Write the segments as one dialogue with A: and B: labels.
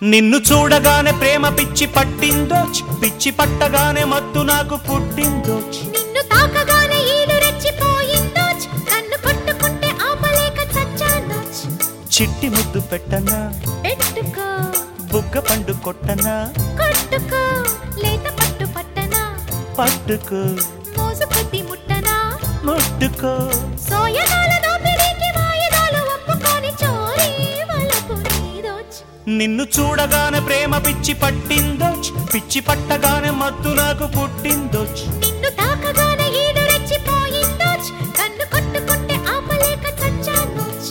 A: నిన్ను చూడగానే ప్రేమ పిచ్చి పట్టిందోచ్ పిచ్చి పట్టగానే మత్తు నాకు పుట్టిందోచ్
B: నిన్ను తాకగానే ఈడు రెచ్చిపోయిందోచ్ కన్ను కొట్టుకుంటే ఆపలేక చచ్చానోచ్
A: చిట్టి ముద్దు పెట్టనా
B: పెట్టుకో
A: బుగ్గ పండు కొట్టనా
B: కొట్టుకో లేత పట్టు పట్టనా
A: పట్టుకో
B: మోసు కొద్ది ముట్టనా
A: ముట్టుకో
B: సోయగాల దోపిడీకి వాయిదాలు ఒప్పుకొని చోరీ వలపు నీదోచ్
A: నిన్ను చూడగానే ప్రేమ పిచ్చి పట్టిందోచ్ పిచ్చి పట్టగానే మత్తు నాకు పుట్టిందోచ్
B: నిన్ను తాకగానే ఈడు రెచ్చిపోయిందోచ్ కన్ను కొట్టుకుంటే ఆపలేక చచ్చానోచ్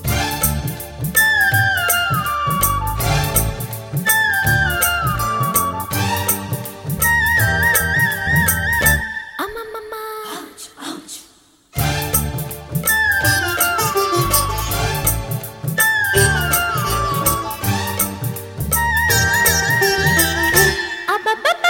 B: అమ్మమ్మమ్మ అబ్బబ్బబ్బా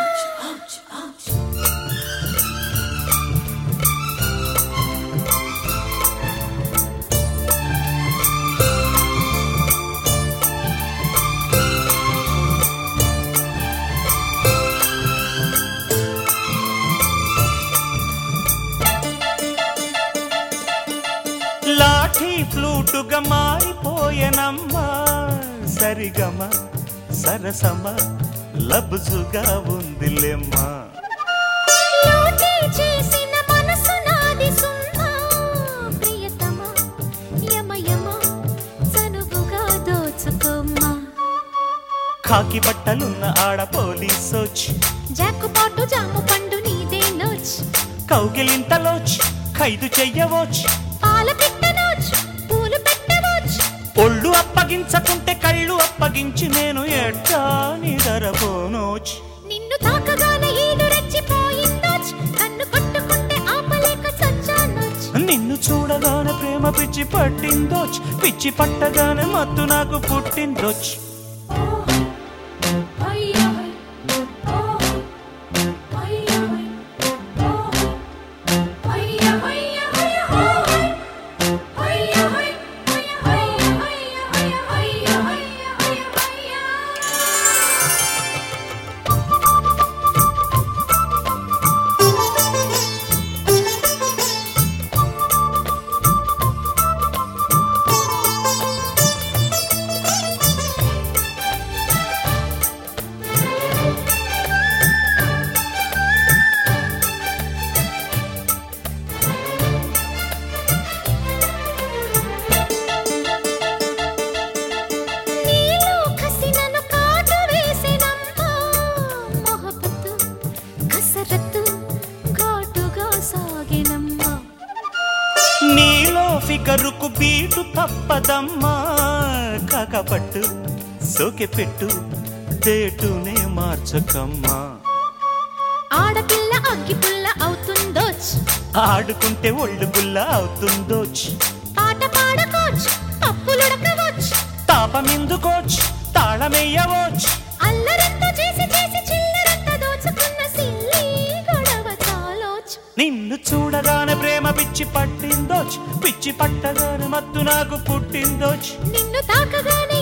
A: లాఠీ ఫ్లూటుగా మారిపోయనమ్మా సరిగమ సరసమ లబ్జుగా ఉందిలేమ్మా
B: లోటే చేసిన మనసు నాది సున్నా ప్రియతమా యమయమ సనువుగా దోచుకోమ్మా
A: కాకి బట్టలున్న ఆడ పోలీసోచ్
B: జాకుపాటు జాము పండు నీదే నోచ్
A: కౌగిలింతలోచ్ ఖైదు చెయ్యవోచ్
B: పాల పెట్టనోచ్ పూలు పెట్టవోచ్
A: ఒళ్ళు అప్పగించకుంటే కళ్ళు అప్పగించి నేను ఎట్టా నిదరపోనోచ్
B: నిన్ను తాకగానే ఈడు రెచ్చిపోయిందోచ్ కన్ను కొట్టుకుంటే ఆపలేక చచ్చానోచ్
A: నిన్ను చూడగానే ప్రేమ పిచ్చి పట్టిందోచ్ పిచ్చి పట్టగానే మత్తు నాకు పుట్టిందోచ్
B: నీలో కసి నన్ను కాటు వేసినమ్మా మొహబత్తు కసరత్తు ఘాటుగా సాగినమ్మా
A: నీలో ఫిగరుకు బీటు తప్పదమ్మా కాకపట్టు సోకె పెట్టు దేటునే మార్చకమ్మా
B: ఆడపిల్ల అగ్గి పుల్ల అవుతుందోచ్
A: ఆడుకుంటే ఒళ్ళు గుల్ల అవుతుందోచ్
B: పాట పాడకోచ్ పప్పులుడకవోచ్
A: తాపమిందుకోచ్ తాళమెయ్యవోచ్
B: అల్లరంత చేసి చేసి చిల్లరంత దోచుకున్న సిల్లి గొడవ చాలోచ్
A: నిన్ను చూడగానే ప్రేమ పిచ్చి పట్టిందోచ్ పిచ్చి పట్టగానే మత్తు నాకు పుట్టిందోచ్
B: నిన్ను తాకగానే